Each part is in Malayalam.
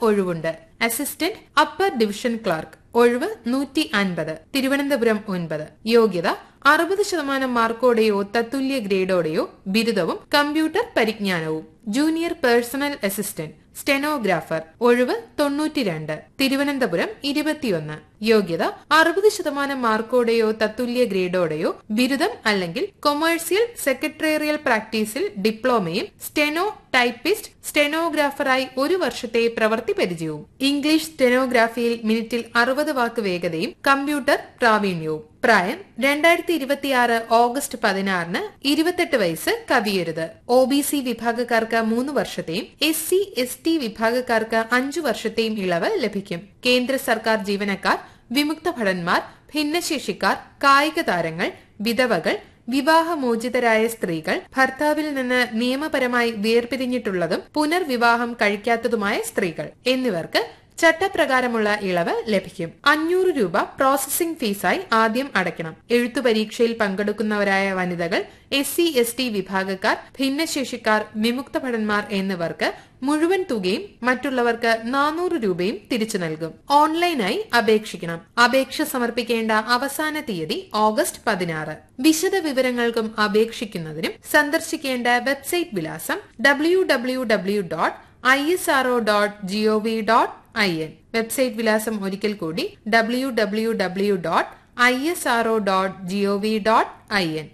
ഒഴിവുണ്ട് അസിസ്റ്റന്റ് അപ്പർ ഡിവിഷൻ ക്ലാർക്ക് ഒഴിവ് നൂറ്റി അൻപത് തിരുവനന്തപുരം ഒൻപത് യോഗ്യത അറുപത് ശതമാനം മാർക്കോടെയോ തത്തുല്യ ഗ്രേഡോടെയോ ബിരുദവും കമ്പ്യൂട്ടർ പരിജ്ഞാനവും ജൂനിയർ പേഴ്സണൽ അസിസ്റ്റന്റ് സ്റ്റെനോഗ്രാഫർ ഒഴിവ് തൊണ്ണൂറ്റിരണ്ട് തിരുവനന്തപുരം ഇരുപത്തിയൊന്ന് യോഗ്യത അറുപത് ശതമാനം മാർക്കോടെയോ തത്തുല്യ ഗ്രേഡോടെയോ ബിരുദം അല്ലെങ്കിൽ കൊമേഴ്സ്യൽ സെക്രട്ടേറിയൽ പ്രാക്ടീസിൽ ഡിപ്ലോമയും സ്റ്റെനോ ടൈപ്പിസ്റ്റ് സ്റ്റെനോഗ്രാഫറായി ഒരു വർഷത്തെ പ്രവൃത്തി പരിചയവും ഇംഗ്ലീഷ് സ്റ്റെനോഗ്രാഫിയിൽ മിനിറ്റിൽ അറുപത് വാക്ക് വേഗതയും കമ്പ്യൂട്ടർ പ്രാവീണ്യവും പ്രായം രണ്ടായിരത്തി ഇരുപത്തിയാറ് ഓഗസ്റ്റ് പതിനാറിന് ഇരുപത്തെട്ട് വയസ്സ് കവിയരുത് ഒ ബി സി വിഭാഗക്കാർക്ക് മൂന്ന് വർഷത്തെയും എസ് സി എസ് ടി വിഭാഗക്കാർക്ക് അഞ്ചു വർഷത്തെയും ഇളവ് ലഭിക്കും കേന്ദ്ര സർക്കാർ ജീവനക്കാർ വിമുക്ത ഭടന്മാർ ഭിന്നശേഷിക്കാർ കായിക താരങ്ങൾ വിധവകൾ വിവാഹമോചിതരായ സ്ത്രീകൾ ഭർത്താവിൽ നിന്ന് നിയമപരമായി വേർപിരിഞ്ഞിട്ടുള്ളതും പുനർവിവാഹം കഴിക്കാത്തതുമായ സ്ത്രീകൾ എന്നിവർക്ക് ചട്ടപ്രകാരമുള്ള ഇളവ് ലഭിക്കും അഞ്ഞൂറ് രൂപ പ്രോസസിംഗ് ഫീസായി ആദ്യം അടയ്ക്കണം എഴുത്തു പരീക്ഷയിൽ പങ്കെടുക്കുന്നവരായ വനിതകൾ എസ് സി എസ് ടി വിഭാഗക്കാർ ഭിന്നശേഷിക്കാർ വിമുക്ത ഭടന്മാർ എന്നിവർക്ക് മുഴുവൻ തുകയും മറ്റുള്ളവർക്ക് നാനൂറ് രൂപയും തിരിച്ചു നൽകും ഓൺലൈനായി അപേക്ഷിക്കണം അപേക്ഷ സമർപ്പിക്കേണ്ട അവസാന തീയതി ഓഗസ്റ്റ് പതിനാറ് വിശദ വിവരങ്ങൾക്കും അപേക്ഷിക്കുന്നതിനും സന്ദർശിക്കേണ്ട വെബ്സൈറ്റ് വിലാസം W W W dot I S RO dot GOV dot I N website വിലാസം ഒരിക്കൽ കൂടി W W W dot I S RO dot GOV dot I N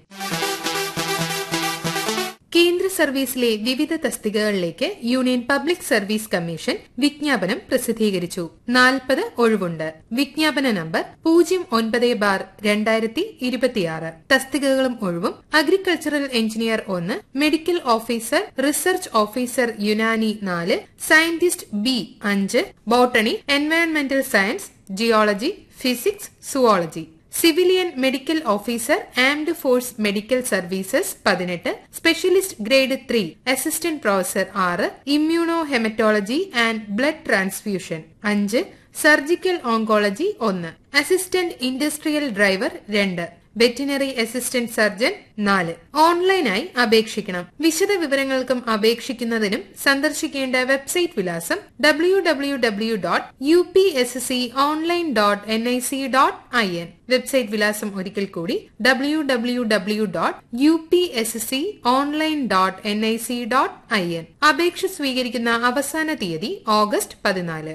കേന്ദ്ര സർവീസിലെ വിവിധ തസ്തികകളിലേക്ക് യൂണിയൻ പബ്ലിക് സർവീസ് കമ്മീഷൻ വിജ്ഞാപനം പ്രസിദ്ധീകരിച്ചു നാൽപ്പത് ഒഴിവുണ്ട് വിജ്ഞാപന നമ്പർ പൂജ്യം ഒൻപത് ബാർ രണ്ടായിരത്തി ഇരുപത്തിയാറ് തസ്തികകളും ഒഴിവും അഗ്രികൾച്ചറൽ എഞ്ചിനീയർ ഒന്ന് medical officer research officer Unani നാല് സയന്റിസ്റ്റ് ബി അഞ്ച് ബോട്ടണി എൻവയോൺമെന്റൽ science geology physics zoology civilian medical officer armed force medical services പതിനെട്ട് specialist grade three assistant professor ആറ് immuno haematology and blood transfusion അഞ്ച് സർജിക്കൽ ഓങ്കോളജി ഒന്ന് അസിസ്റ്റന്റ് ഇൻഡസ്ട്രിയൽ ഡ്രൈവർ രണ്ട് വെറ്റിനറി അസിസ്റ്റന്റ് സർജൻ നാല് ഓൺലൈനായി അപേക്ഷിക്കണം വിശദ വിവരങ്ങൾക്കും അപേക്ഷിക്കുന്നതിനും സന്ദർശിക്കേണ്ട വെബ്സൈറ്റ് വിലാസം W W W dot U P S C online dot N I C dot I N website വിലാസം ഒരിക്കൽ കൂടി W W W dot U P S C online dot N I C dot I N അപേക്ഷ സ്വീകരിക്കുന്ന അവസാന തീയതി ഓഗസ്റ്റ് പതിനാല്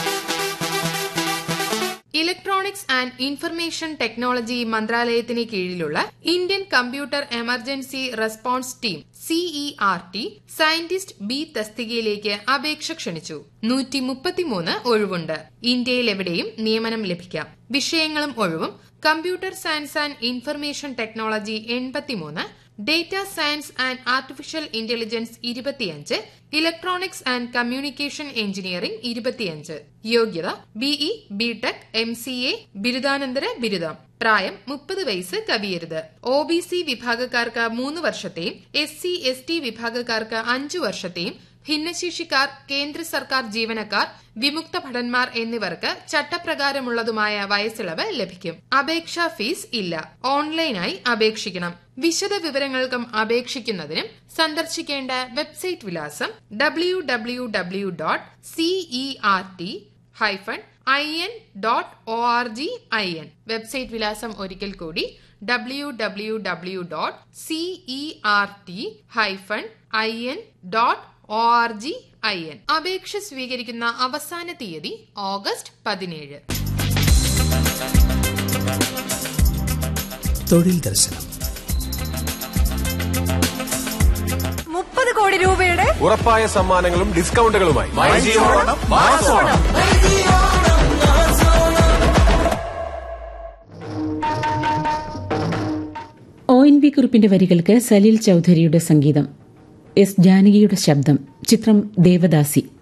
ഇലക്ട്രോണിക്സ് ആൻഡ് ഇൻഫർമേഷൻ ടെക്നോളജി മന്ത്രാലയത്തിന് കീഴിലുള്ള Indian computer emergency response team CER T scientist B തസ്തികയിലേക്ക് അപേക്ഷ ക്ഷണിച്ചു നൂറ്റി മുപ്പത്തിമൂന്ന് ഒഴിവുണ്ട് ഇന്ത്യയിൽ എവിടെയും നിയമനം ലഭിക്കാം വിഷയങ്ങളും ഒഴിവും computer science and information technology എൺപത്തിമൂന്ന് data science and artificial intelligence ഇരുപത്തിയഞ്ച് ഇലക്ട്രോണിക്സ് ആൻഡ് കമ്മ്യൂണിക്കേഷൻ എഞ്ചിനീയറിംഗ് ഇരുപത്തിയഞ്ച് യോഗ്യത BE BTech M C A ബിരുദാനന്തര ബിരുദം പ്രായം മുപ്പത് വയസ്സ് കവിയരുത് ഒ ബി സി വിഭാഗക്കാർക്ക് മൂന്ന് വർഷത്തെയും എസ് സി എസ് ടി വിഭാഗക്കാർക്ക് അഞ്ചു വർഷത്തെയും ഭിന്നശേഷിക്കാർ കേന്ദ്ര സർക്കാർ ജീവനക്കാർ വിമുക്ത ഭടന്മാർ എന്നിവർക്ക് ചട്ടപ്രകാരമുള്ളതുമായ വയസ്സിളവ് ലഭിക്കും അപേക്ഷാ ഫീസ് ഇല്ല ഓൺലൈനായി അപേക്ഷിക്കണം വിശദ വിവരങ്ങൾക്കും അപേക്ഷിക്കുന്നതിനും സന്ദർശിക്കേണ്ട വെബ്സൈറ്റ് വിലാസം W W W dot CER T hyphen I N dot O R G I N website വിലാസം ഒരിക്കൽ കൂടി W W W dot CER T hyphen I N dot O R G I N അപേക്ഷ സ്വീകരിക്കുന്ന അവസാന തീയതി ഓഗസ്റ്റ് പതിനേഴ് തൊഴിൽ ദർശനം മുപ്പത് കോടി രൂപയുടെ ഉറപ്പായ സമ്മാനങ്ങളും ഡിസ്കൗണ്ടുകളുമായി ഒ എൻ വി കുറിപ്പിന്റെ വരികൾക്ക് സലീൽ ചൌധരിയുടെ സംഗീതം എസ് ജാനകിയുടെ ശബ്ദം ചിത്രം ദേവദാസി